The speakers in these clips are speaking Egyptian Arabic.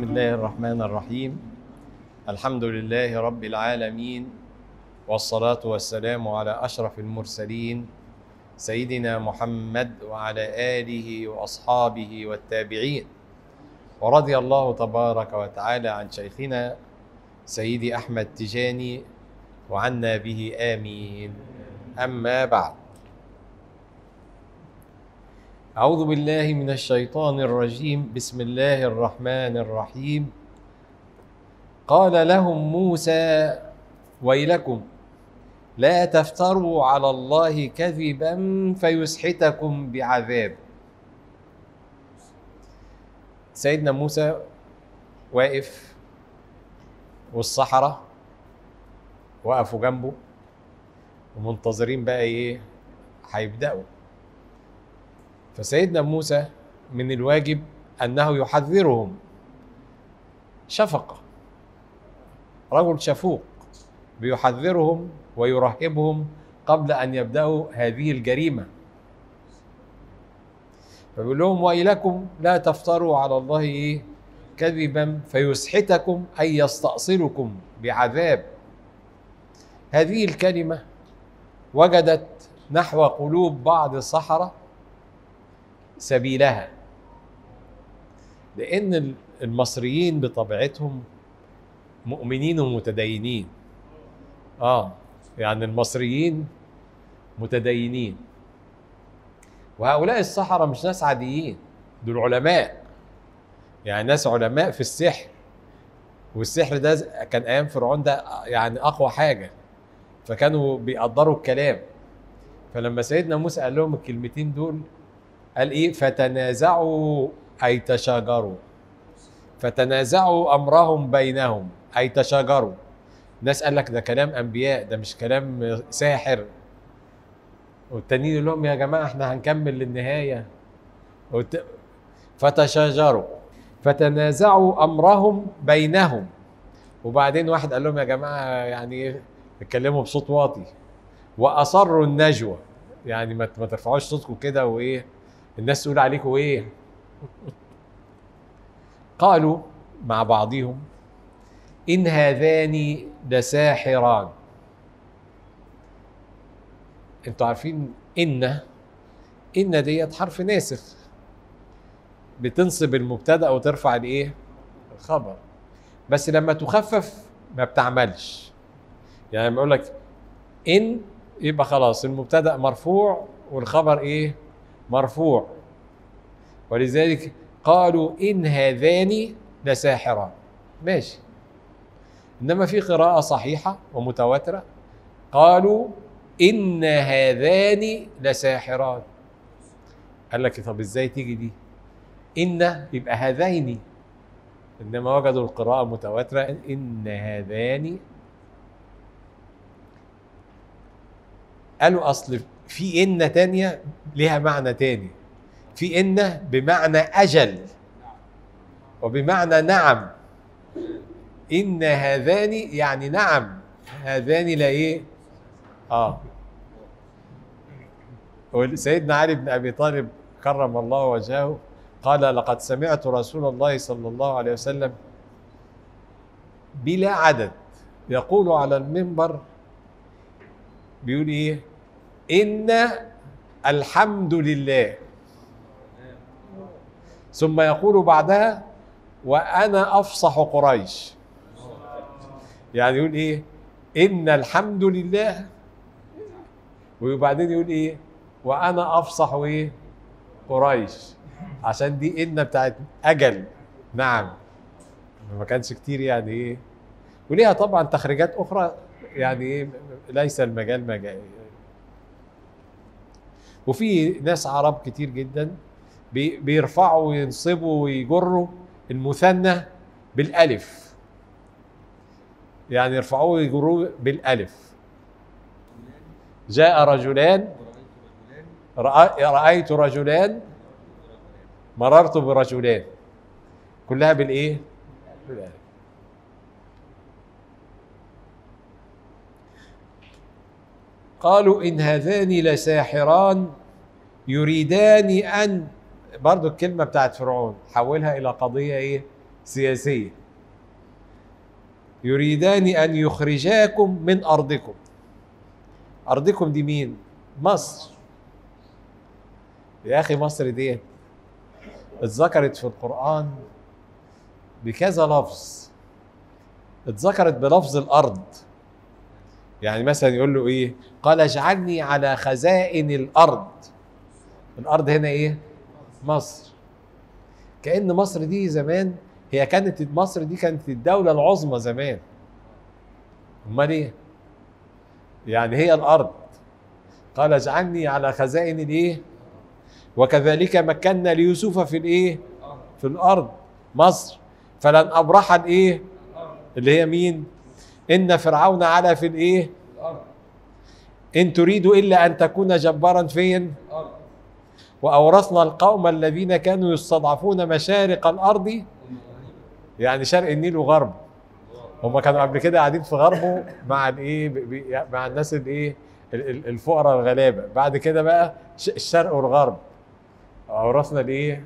الله الرحمن الرحيم الحمد لله رب العالمين والصلاة والسلام على أشرف المرسلين سيدنا محمد وعلى آله وأصحابه والتابعين ورضي الله تبارك وتعالى عن شيخنا سيدي أحمد تجاني وعنا به آمين أما بعد أعوذ بالله من الشيطان الرجيم بسم الله الرحمن الرحيم قال لهم موسى ويلكم لا تفتروا على الله كذبا فيسحتكم بعذاب سيدنا موسى واقف والصحراء وقفوا جنبه ومنتظرين بقى ايه هيبدأوا فسيدنا موسى من الواجب انه يحذرهم شفقه رجل شفوق بيحذرهم ويرهبهم قبل ان يبداوا هذه الجريمه فبيقول لهم ويلكم لا تفتروا على الله ايه كذبا فيسحتكم اي يستأصلكم بعذاب هذه الكلمه وجدت نحو قلوب بعض السحره سبيلها لان المصريين بطبيعتهم مؤمنين ومتدينين اه يعني المصريين متدينين وهؤلاء السحرة مش ناس عاديين دول علماء يعني ناس علماء في السحر والسحر ده كان ايام فرعون ده يعني اقوى حاجه فكانوا بيقدروا الكلام فلما سيدنا موسى قال لهم الكلمتين دول قال ايه فتنازعوا اي تشاجروا فتنازعوا امرهم بينهم اي تشاجروا ناس قال لك ده كلام انبياء ده مش كلام ساحر والتانيين يقول لهم يا جماعه احنا هنكمل للنهايه وت... فتشاجروا فتنازعوا امرهم بينهم وبعدين واحد قال لهم يا جماعه يعني اتكلموا بصوت واطي واصروا النجوى يعني ما ما ترفعوش صوتكم كده وايه الناس تقول عليكم ايه قالوا مع بعضهم ان هذان لساحران انتوا عارفين ان ان ديت حرف ناسخ بتنصب المبتدا وترفع الايه الخبر بس لما تخفف ما بتعملش يعني لما اقول لك ان يبقى خلاص المبتدا مرفوع والخبر ايه مرفوع ولذلك قالوا ان هذان لساحران ماشي انما في قراءه صحيحه ومتواتره قالوا ان هذان لساحران قال لك طب ازاي تيجي دي ان يبقى هذين انما وجدوا القراءه متواتره ان هذان قالوا اصل في ان تانية ليها معنى تاني في ان بمعنى اجل وبمعنى نعم ان هذان يعني نعم هذان لا ايه اه سيدنا علي بن ابي طالب كرم الله وجهه قال لقد سمعت رسول الله صلى الله عليه وسلم بلا عدد يقول على المنبر بيقول ايه ان الحمد لله ثم يقول بعدها وانا افصح قريش يعني يقول ايه ان الحمد لله وبعدين يقول ايه وانا افصح ايه قريش عشان دي ان بتاعت اجل نعم ما كانش كتير يعني ايه وليها طبعا تخريجات اخرى يعني ايه ليس المجال مجال وفي ناس عرب كتير جدا بيرفعوا وينصبوا ويجروا المثنى بالالف يعني يرفعوه ويجروه بالالف جاء رجلان رأيت رجلان مررت برجلان كلها بالايه بالالف قالوا ان هذان لساحران يريدان ان برضو الكلمه بتاعت فرعون حولها الى قضيه ايه سياسيه يريدان ان يخرجاكم من ارضكم ارضكم دي مين مصر يا اخي مصر دي اتذكرت في القران بكذا لفظ اتذكرت بلفظ الارض يعني مثلا يقول له ايه قال اجعلني على خزائن الارض الارض هنا ايه مصر كان مصر دي زمان هي كانت مصر دي كانت الدوله العظمى زمان امال ايه يعني هي الارض قال اجعلني على خزائن الايه وكذلك مكنا ليوسف في الايه في الارض مصر فلن ابرح الايه اللي هي مين ان فرعون علا في الايه ان تريد الا ان تكون جبارا فين واورثنا القوم الذين كانوا يستضعفون مشارق الارض يعني شرق النيل وغربه هم كانوا قبل كده قاعدين في غربه مع الايه مع الناس الايه الفقراء الغلابه بعد كده بقى الشرق والغرب اورثنا الايه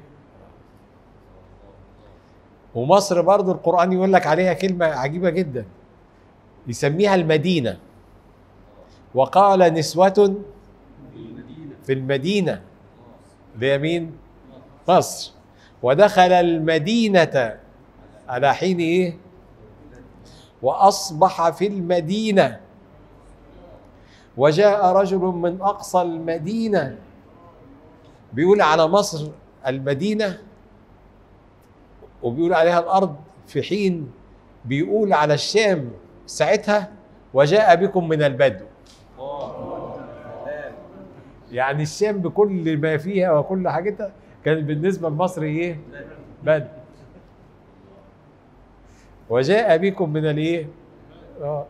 ومصر برضو القرآن يقول لك عليها كلمة عجيبة جدا يسميها المدينة وقال نسوة في المدينة اللي هي مين؟ مصر ودخل المدينة على حين ايه؟ وأصبح في المدينة وجاء رجل من أقصى المدينة بيقول على مصر المدينة وبيقول عليها الارض في حين بيقول على الشام ساعتها وجاء بكم من البدو يعني الشام بكل ما فيها وكل حاجتها كانت بالنسبه لمصر ايه بدو وجاء بكم من الايه اه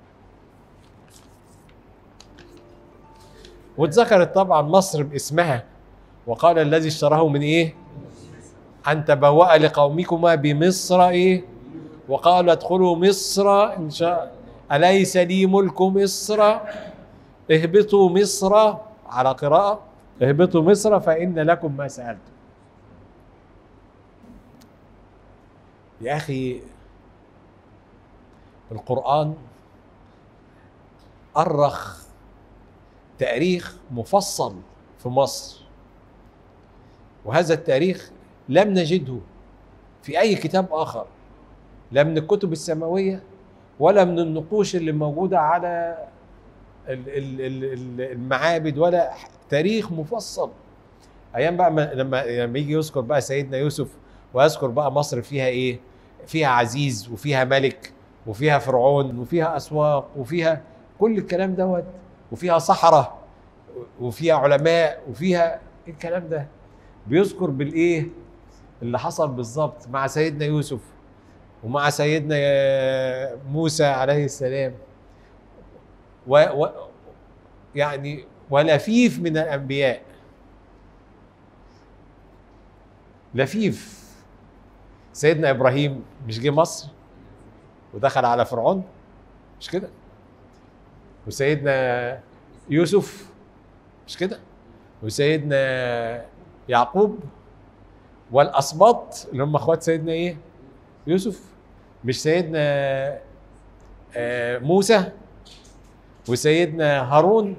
واتذكرت طبعا مصر باسمها وقال الذي اشتراه من ايه أن تبوأ لقومكما بمصر إيه وقال ادخلوا مصر إن شاء أليس لي ملك مصر اهبطوا مصر على قراءة اهبطوا مصر فإن لكم ما سألتم يا أخي القرآن أرخ تاريخ مفصل في مصر وهذا التاريخ لم نجده في اي كتاب اخر لا من الكتب السماويه ولا من النقوش اللي موجوده على المعابد ولا تاريخ مفصل ايام بقى لما لما يجي يذكر بقى سيدنا يوسف ويذكر بقى مصر فيها ايه فيها عزيز وفيها ملك وفيها فرعون وفيها اسواق وفيها كل الكلام دوت وفيها صحراء وفيها علماء وفيها الكلام ده بيذكر بالايه اللي حصل بالظبط مع سيدنا يوسف ومع سيدنا موسى عليه السلام و, و يعني ولفيف من الانبياء لفيف سيدنا ابراهيم مش جه مصر ودخل على فرعون مش كده وسيدنا يوسف مش كده وسيدنا يعقوب والاسباط اللي هم اخوات سيدنا ايه يوسف مش سيدنا آه موسى وسيدنا هارون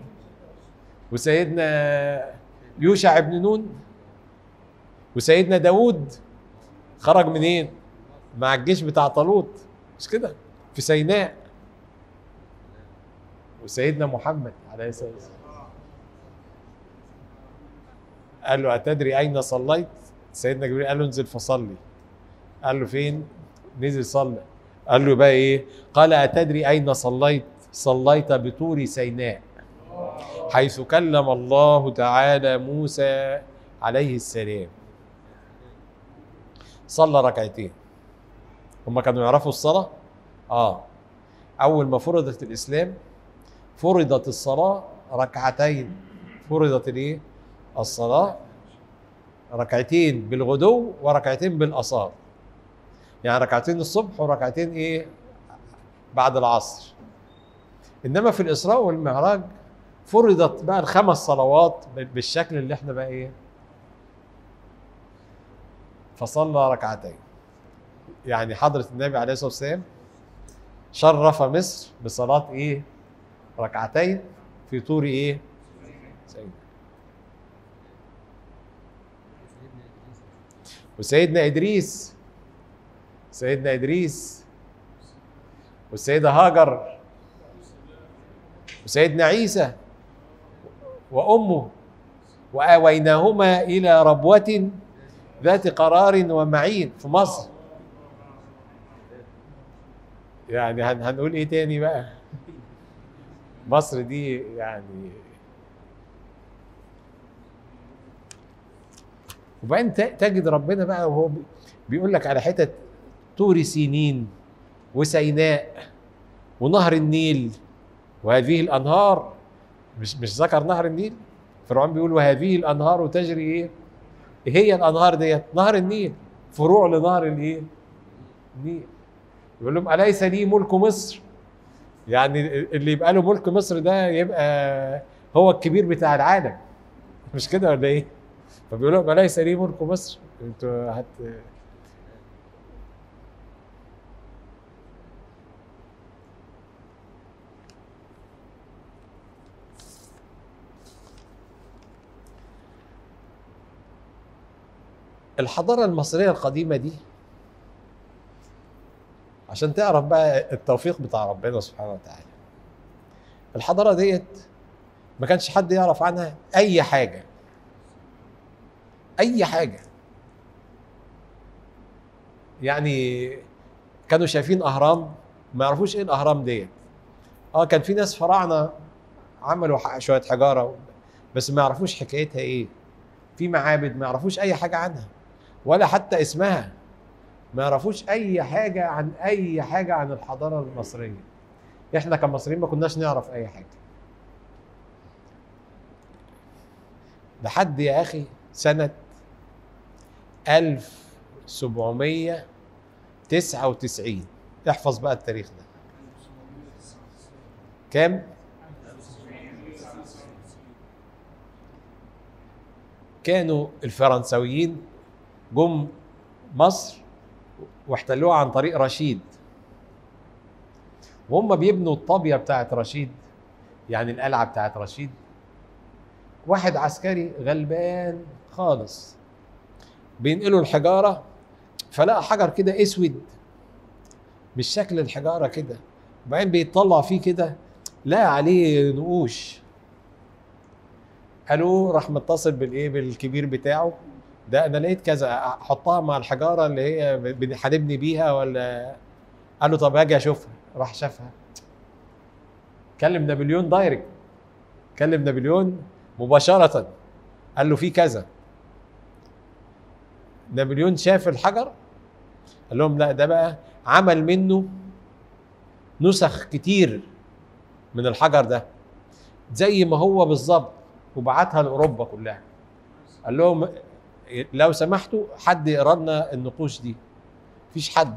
وسيدنا يوشع بن نون وسيدنا داود خرج منين مع الجيش بتاع طالوت مش كده في سيناء وسيدنا محمد عليه الصلاه والسلام قال له أتدري أين صليت؟ سيدنا جبريل قال له انزل فصلي قال له فين نزل صلى قال له بقى ايه قال اتدري اين صليت صليت بطور سيناء حيث كلم الله تعالى موسى عليه السلام صلى ركعتين هم كانوا يعرفوا الصلاة اه اول ما فرضت الاسلام فرضت الصلاة ركعتين فرضت الايه الصلاة ركعتين بالغدو وركعتين بالاصال يعني ركعتين الصبح وركعتين ايه بعد العصر انما في الاسراء والمعراج فرضت بقى الخمس صلوات بالشكل اللي احنا بقى ايه فصلى ركعتين يعني حضرة النبي عليه الصلاة والسلام شرف مصر بصلاة ايه ركعتين في طور ايه سيدنا وسيدنا ادريس سيدنا ادريس والسيدة هاجر وسيدنا عيسى وامه واويناهما الى ربوه ذات قرار ومعين في مصر يعني هن هنقول ايه تاني بقى مصر دي يعني وبعدين ت- تجد ربنا بقى وهو بي- بيقول لك على حتت طور سينين وسيناء ونهر النيل وهذه الانهار مش مش ذكر نهر النيل فرعون بيقول وهذه الانهار تجري ايه إيه هي الانهار ديت نهر النيل فروع لنهر الايه النيل يقول لهم اليس لي ملك مصر يعني اللي يبقى له ملك مصر ده يبقى هو الكبير بتاع العالم مش كده ولا ايه فبيقول لهم اليس لي ملك مصر انتوا هت الحضارة المصرية القديمة دي عشان تعرف بقى التوفيق بتاع ربنا سبحانه وتعالى الحضارة ديت ما كانش حد يعرف عنها أي حاجة أي حاجة يعني كانوا شايفين أهرام ما يعرفوش إيه الأهرام ديت اه كان في ناس فراعنة عملوا ح- شوية حجارة بس ما يعرفوش حكايتها إيه في معابد ما يعرفوش أي حاجة عنها ولا حتى اسمها ما يعرفوش اي حاجه عن اي حاجه عن الحضاره المصريه احنا كمصريين ما كناش نعرف اي حاجه لحد يا اخي سنه 1799 احفظ بقى التاريخ ده كام كانوا الفرنساويين جم مصر واحتلوها عن طريق رشيد وهم بيبنوا الطابيه بتاعت رشيد يعني القلعه بتاعت رشيد واحد عسكري غلبان خالص بينقلوا الحجاره فلقى حجر كده اسود مش شكل الحجاره كده وبعدين بيطلع فيه كده لا عليه نقوش قالوا راح متصل بالايه بالكبير بتاعه ده انا لقيت كذا احطها مع الحجاره اللي هي بن- هنبني بيها ولا قال له طب هاجي اشوفها راح شافها كلم نابليون دايركت كلم نابليون مباشره قال له في كذا نابليون شاف الحجر قال لهم لا ده بقى عمل منه نسخ كتير من الحجر ده زي ما هو بالظبط وبعتها لاوروبا كلها قال لهم لو سمحتوا حد يقرا لنا النقوش دي مفيش حد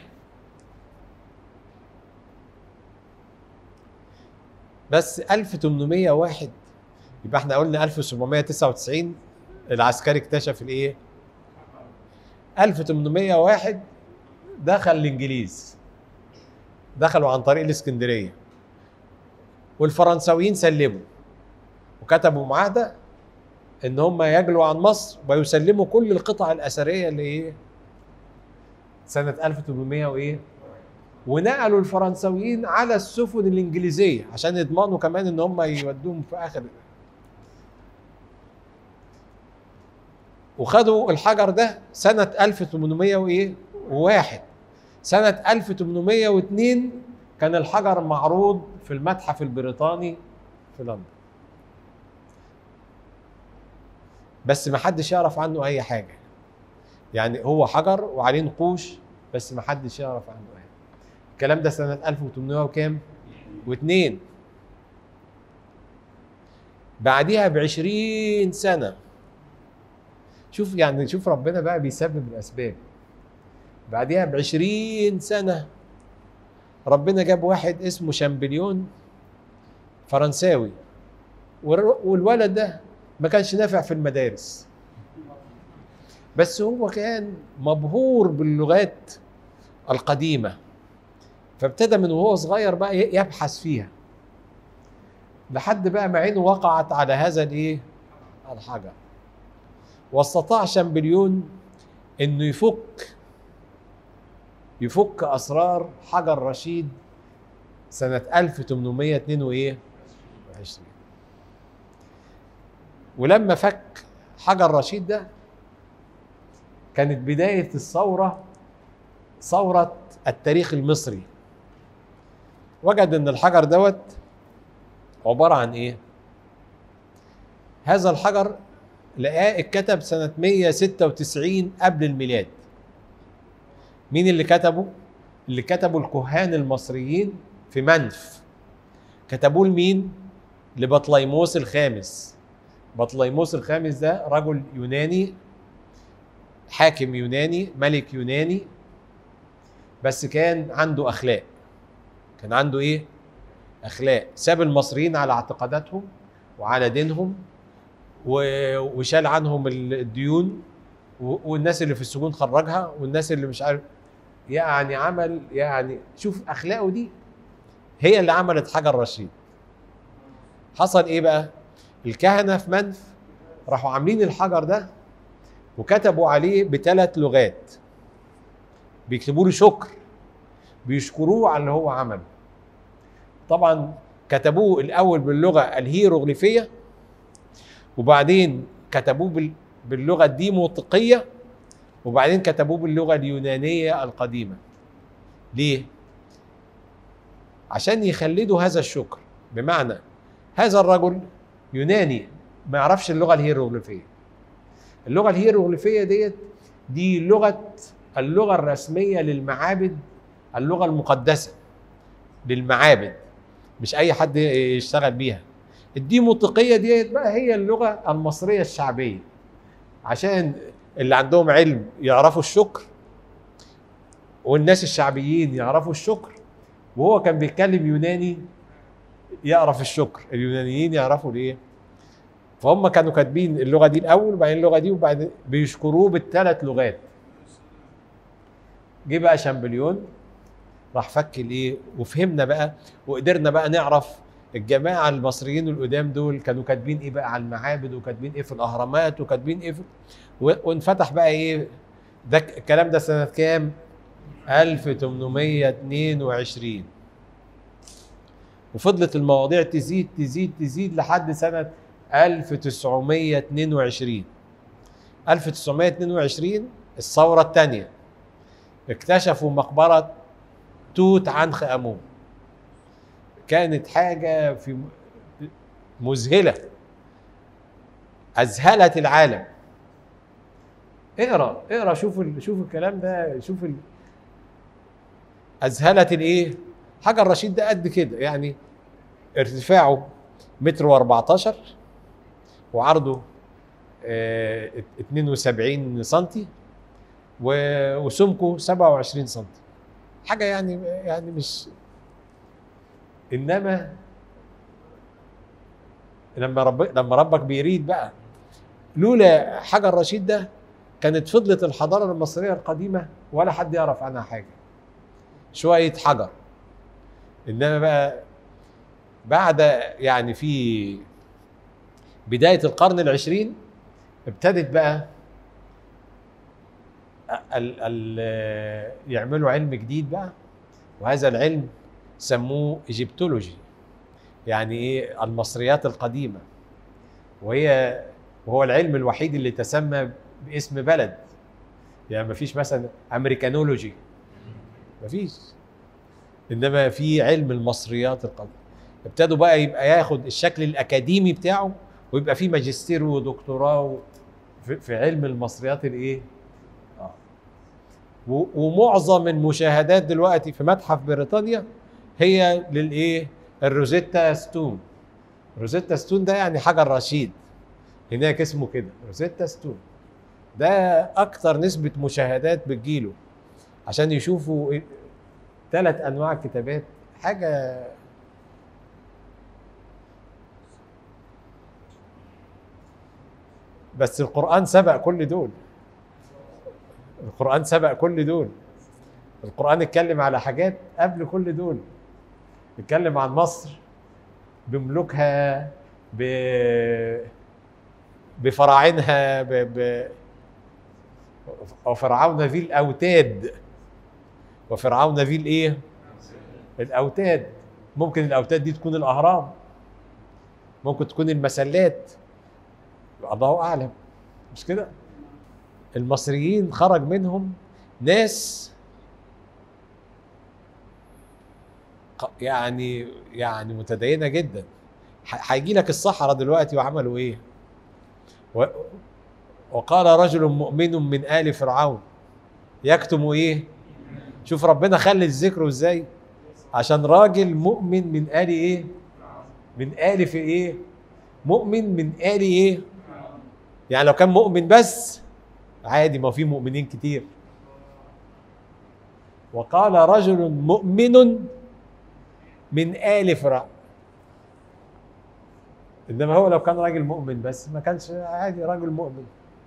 بس 1801 يبقى احنا قلنا 1799 العسكري اكتشف الايه 1801 دخل الانجليز دخلوا عن طريق الاسكندريه والفرنساويين سلموا وكتبوا معاهده ان هم يجلوا عن مصر ويسلموا كل القطع الاثريه اللي ايه سنه 1800 وايه ونقلوا الفرنساويين على السفن الانجليزيه عشان يضمنوا كمان ان هم يودوهم في اخر وخدوا الحجر ده سنه 1800 وايه وواحد سنه 1802 كان الحجر معروض في المتحف البريطاني في لندن بس ما حدش يعرف عنه اي حاجه يعني هو حجر وعليه نقوش بس ما حدش يعرف عنه اي حاجه الكلام ده سنه 1800 وكام واثنين بعديها ب 20 سنه شوف يعني شوف ربنا بقى بيسبب الاسباب بعديها ب 20 سنه ربنا جاب واحد اسمه شامبليون فرنساوي والر- والولد ده ما كانش نافع في المدارس بس هو كان مبهور باللغات القديمة فابتدى من وهو صغير بقى ي- يبحث فيها لحد بقى ما عينه وقعت على هذا الايه الحجر واستطاع شامبليون انه يفك يفك اسرار حجر رشيد سنة 1822 ولما فك حجر رشيد ده كانت بداية الثورة ثورة التاريخ المصري وجد ان الحجر دوت عبارة عن ايه هذا الحجر لقاه اتكتب سنة 196 قبل الميلاد مين اللي كتبه اللي كتبوا الكهان المصريين في منف كتبوه لمين لبطليموس الخامس بطليموس الخامس ده رجل يوناني حاكم يوناني ملك يوناني بس كان عنده اخلاق كان عنده ايه اخلاق ساب المصريين على اعتقاداتهم وعلى دينهم و- وشال عنهم الديون و- والناس اللي في السجون خرجها والناس اللي مش عارف يعني عمل يعني شوف اخلاقه دي هي اللي عملت حجر رشيد حصل ايه بقى الكهنه في منف راحوا عاملين الحجر ده وكتبوا عليه بثلاث لغات بيكتبوا له شكر بيشكروه على اللي هو عمله طبعا كتبوه الاول باللغه الهيروغليفيه وبعدين كتبوه بال- باللغه الديموطيقيه وبعدين كتبوه باللغه اليونانيه القديمه ليه عشان يخلدوا هذا الشكر بمعنى هذا الرجل يوناني ما يعرفش اللغه الهيروغليفيه اللغه الهيروغليفيه ديت دي لغه اللغه الرسميه للمعابد اللغه المقدسه للمعابد مش اي حد يشتغل بيها الديموطيقيه ديت بقى هي اللغه المصريه الشعبيه عشان اللي عندهم علم يعرفوا الشكر والناس الشعبيين يعرفوا الشكر وهو كان بيتكلم يوناني يعرف الشكر اليونانيين يعرفوا الايه فهم كانوا كاتبين اللغه دي الاول وبعدين اللغه دي وبعدين بيشكروه بالثلاث لغات جه بقى شامبليون راح فك الايه وفهمنا بقى وقدرنا بقى نعرف الجماعه المصريين القدام دول كانوا كاتبين ايه بقى على المعابد وكاتبين ايه في الاهرامات وكاتبين ايه في و- وانفتح بقى ايه ده ك- الكلام ده سنه كام 1822 وفضلت المواضيع تزيد تزيد تزيد لحد سنه 1922 1922 الثوره الثانيه اكتشفوا مقبره توت عنخ امون كانت حاجه في مذهله اذهلت العالم اقرا اقرا شوف ال... شوف الكلام ده شوف ال... اذهلت الايه حجر رشيد ده قد كده يعني ارتفاعه متر و14 وعرضه آه 72 سنتي و- وسمكه 27 سنتي حاجه يعني يعني مش انما لما رب لما ربك بيريد بقى لولا حجر رشيد ده كانت فضلت الحضاره المصريه القديمه ولا حد يعرف عنها حاجه شويه حجر انما بقى بعد يعني في بدايه القرن العشرين ابتدت بقى ال ال يعملوا علم جديد بقى وهذا العلم سموه ايجيبتولوجي يعني ايه المصريات القديمه وهي وهو العلم الوحيد اللي تسمى باسم بلد يعني ما فيش مثلا امريكانولوجي ما فيش انما في علم المصريات القديمه ابتدوا بقى يبقى ياخد الشكل الاكاديمي بتاعه ويبقى فيه ماجستير ودكتوراه في, في علم المصريات الايه آه. و- ومعظم المشاهدات دلوقتي في متحف بريطانيا هي للايه الروزيتا ستون روزيتا ستون ده يعني حجر رشيد هناك اسمه كده روزيتا ستون ده اكتر نسبة مشاهدات بتجيله عشان يشوفوا ثلاث انواع كتابات حاجة بس القرآن سبق كل دول القرآن سبق كل دول القرآن اتكلم على حاجات قبل كل دول اتكلم عن مصر بملوكها ب بفراعنها ب... ب... وفرعون ذي الأوتاد وفرعون ذي الإيه؟ الأوتاد ممكن الأوتاد دي تكون الأهرام ممكن تكون المسلات الله أعلم مش كده؟ المصريين خرج منهم ناس يعني يعني متدينه جدا هيجي لك الصحراء دلوقتي وعملوا ايه و وقال رجل مؤمن من ال فرعون يكتم ايه شوف ربنا خلي ذكره ازاي عشان راجل مؤمن من ال ايه من ال في ايه مؤمن من ال ايه يعني لو كان مؤمن بس عادي ما في مؤمنين كتير وقال رجل مؤمن من آل فرعون انما هو لو كان راجل مؤمن بس ما كانش عادي راجل مؤمن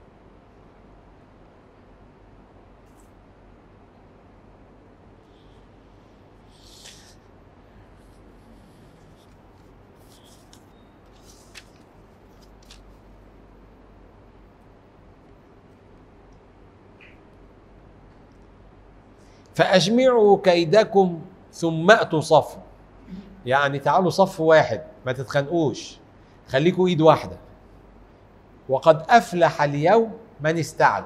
فأجمعوا كيدكم ثم أتوا صفا يعني تعالوا صف واحد ما تتخانقوش خليكوا ايد واحده وقد افلح اليوم من استعلى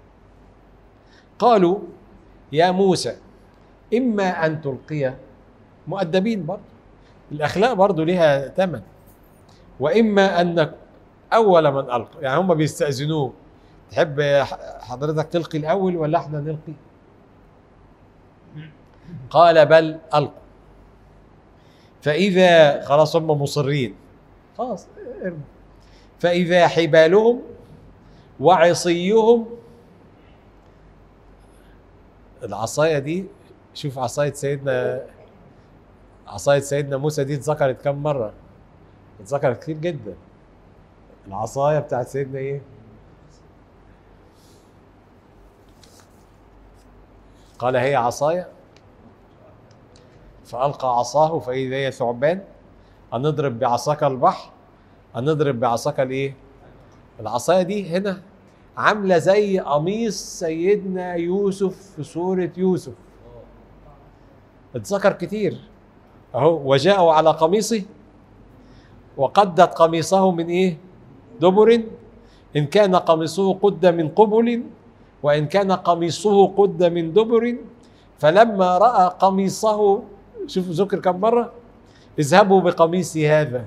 قالوا يا موسى اما ان تلقي مؤدبين برضه الاخلاق برضه ليها ثمن واما ان اول من القى يعني هم بيستاذنوه تحب حضرتك تلقي الاول ولا احنا نلقي قال بل القوا فإذا خلاص هم مصرين خلاص ارموا فإذا حبالهم وعصيهم العصاية دي شوف عصاية سيدنا عصاية سيدنا موسى دي اتذكرت كم مرة؟ اتذكرت كتير جدا العصاية بتاعت سيدنا ايه؟ قال هي عصاية فألقى عصاه فإذا هي ثعبان هنضرب بعصاك البحر هنضرب بعصاك الايه؟ العصايه دي هنا عامله زي قميص سيدنا يوسف في سوره يوسف اتذكر كتير اهو وجاءوا على قميصه وقدت قميصه من ايه؟ دبر ان كان قميصه قد من قبل وان كان قميصه قد من دبر فلما راى قميصه شوفوا ذكر كم مره اذهبوا بقميصي هذا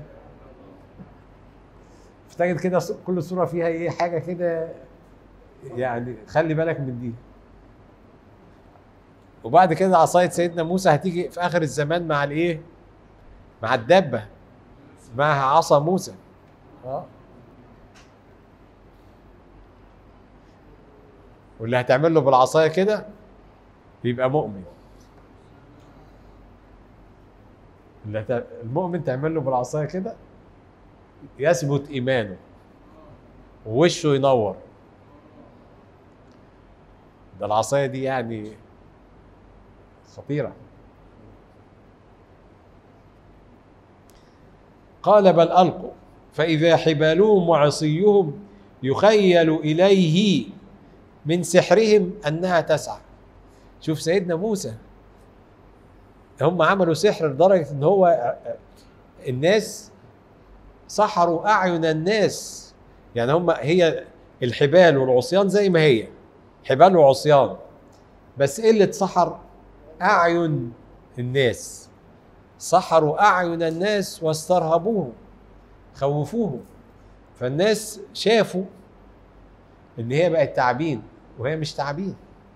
افتكر كده كل صوره فيها ايه حاجه كده يعني خلي بالك من دي وبعد كده عصايه سيدنا موسى هتيجي في اخر الزمان مع الايه مع الدابه اسمها عصا موسى اه واللي هتعمل له بالعصايه كده يبقى مؤمن اللي المؤمن تعمل له بالعصايه كده يثبت ايمانه ووشه ينور ده العصايه دي يعني خطيره قال بل القوا فاذا حبالهم وعصيهم يخيل اليه من سحرهم انها تسعى شوف سيدنا موسى هم عملوا سحر لدرجه ان هو الناس سحروا اعين الناس يعني هم هي الحبال والعصيان زي ما هي حبال وعصيان بس ايه اللي اتسحر اعين الناس سحروا اعين الناس واسترهبوهم خوفوهم فالناس شافوا ان هي بقت تعبين وهي مش تعبين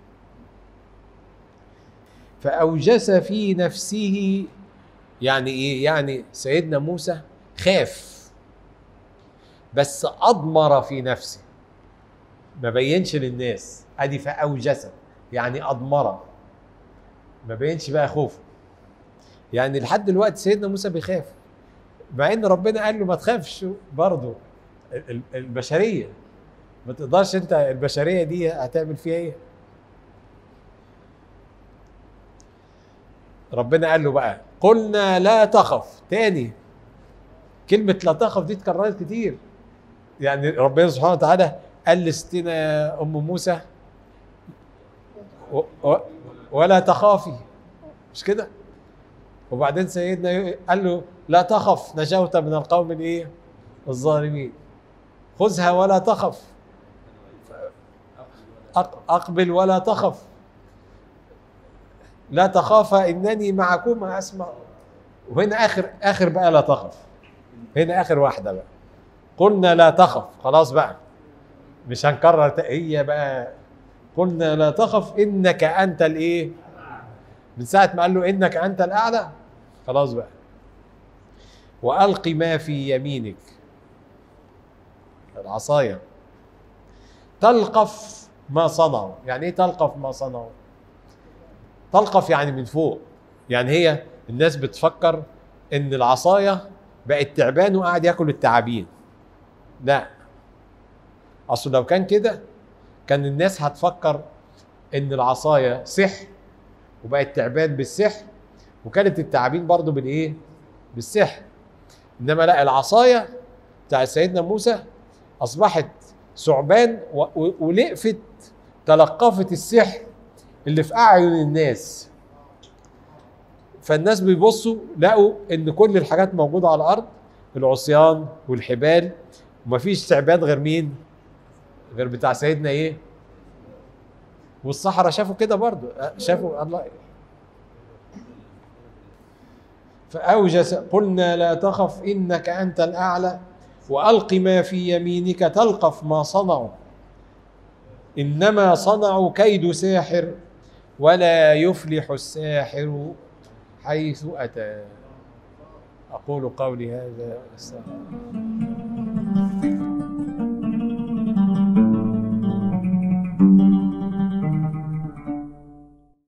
فأوجس في نفسه يعني إيه؟ يعني سيدنا موسى خاف بس أضمر في نفسه ما بينش للناس أدي فأوجس يعني أضمر ما بينش بقى خوفه يعني لحد دلوقتي سيدنا موسى بيخاف مع ان ربنا قال له ما تخافش برضه البشريه ما تقدرش انت البشريه دي هتعمل فيها ايه ربنا قال له بقى قلنا لا تخف تاني كلمة لا تخف دي اتكررت كتير يعني ربنا سبحانه وتعالى قال لستنا أم موسى و- و- ولا تخافي مش كده وبعدين سيدنا قال له لا تخف نجوت من القوم الايه الظالمين خذها ولا تخف أق- اقبل ولا تخف لا تخافا انني معكما اسمع وهنا اخر اخر بقى لا تخف هنا اخر واحده بقى قلنا لا تخف خلاص بقى مش هنكرر ت- هي بقى قلنا لا تخف انك انت الايه من ساعه ما قال له انك انت الاعلى خلاص بقى والق ما في يمينك العصايه تلقف ما صنعوا يعني ايه تلقف ما صنعوا تلقف يعني من فوق يعني هي الناس بتفكر ان العصايه بقت تعبان وقاعد ياكل التعابين لا اصل لو كان كده كان الناس هتفكر ان العصايه سحر وبقت تعبان بالسحر وكانت التعابين برضو بالايه بالسحر انما لا العصايه بتاع سيدنا موسى اصبحت ثعبان و- و- ولقفت تلقفت السحر اللي في اعين الناس فالناس بيبصوا لقوا ان كل الحاجات موجوده على الارض العصيان والحبال ومفيش تعبان غير مين غير بتاع سيدنا ايه والصحراء شافوا كده برضو أه، شافوا الله فأوجس قلنا لا تخف إنك أنت الأعلى وألق ما في يمينك تلقف ما صنعوا إنما صنعوا كيد ساحر ولا يفلح الساحر حيث أتى أقول قولي هذا أستغفر